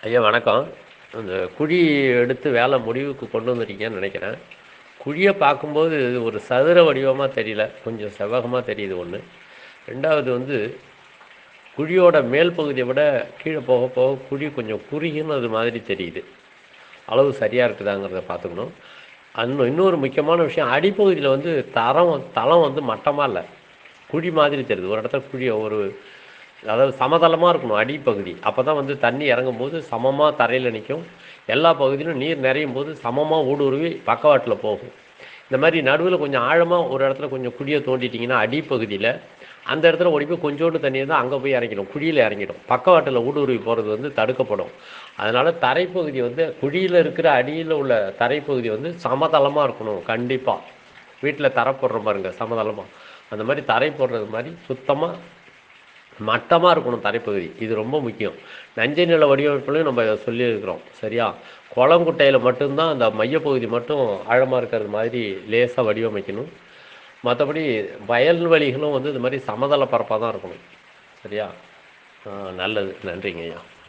ஐயா வணக்கம் இந்த குழி எடுத்து வேலை முடிவுக்கு கொண்டு வந்துருக்கீங்கன்னு நினைக்கிறேன் குழியை பார்க்கும்போது இது ஒரு சதுர வடிவமாக தெரியல கொஞ்சம் செவ்வகமாக தெரியுது ஒன்று ரெண்டாவது வந்து குழியோட மேல் பகுதியை விட கீழே போக போக குழி கொஞ்சம் குறுகினது மாதிரி தெரியுது அளவு சரியாக இருக்குதாங்கிறத பார்த்துக்கணும் இன்னும் இன்னொரு முக்கியமான விஷயம் அடிப்பகுதியில் வந்து தரம் தளம் வந்து மட்டமாக இல்லை குழி மாதிரி தெரியுது ஒரு இடத்துல குழி ஒரு அதாவது சமதளமாக இருக்கணும் அடிப்பகுதி அப்போ தான் வந்து தண்ணி இறங்கும்போது சமமாக தரையில் நிற்கும் எல்லா பகுதியிலும் நீர் நிறையும் போது சமமாக ஊடுருவி பக்கவாட்டில் போகும் இந்த மாதிரி நடுவில் கொஞ்சம் ஆழமாக ஒரு இடத்துல கொஞ்சம் குழியை தோண்டிட்டிங்கன்னா அடிப்பகுதியில் அந்த இடத்துல ஓடி போய் கொஞ்சோண்டு தண்ணி தான் அங்கே போய் இறங்கிடும் குழியில் இறங்கிடும் பக்கவாட்டில் ஊடுருவி போகிறது வந்து தடுக்கப்படும் அதனால் தரைப்பகுதி வந்து குழியில் இருக்கிற அடியில் உள்ள தரைப்பகுதி வந்து சமதளமாக இருக்கணும் கண்டிப்பாக வீட்டில் தரை போடுற பாருங்க சமதளமாக அந்த மாதிரி தரை போடுறது மாதிரி சுத்தமாக மட்டமாக இருக்கணும் தரைப்பகுதி இது ரொம்ப முக்கியம் நஞ்சை நில வடிவமைப்புலையும் நம்ம இதை சொல்லியிருக்கிறோம் சரியா குளங்குட்டையில் மட்டும்தான் அந்த மையப்பகுதி மட்டும் ஆழமாக இருக்கிறது மாதிரி லேசாக வடிவமைக்கணும் மற்றபடி வயல்வெளிகளும் வந்து இது மாதிரி சமதள பரப்பாக தான் இருக்கணும் சரியா ஆ, நல்லது நன்றிங்க ஐயா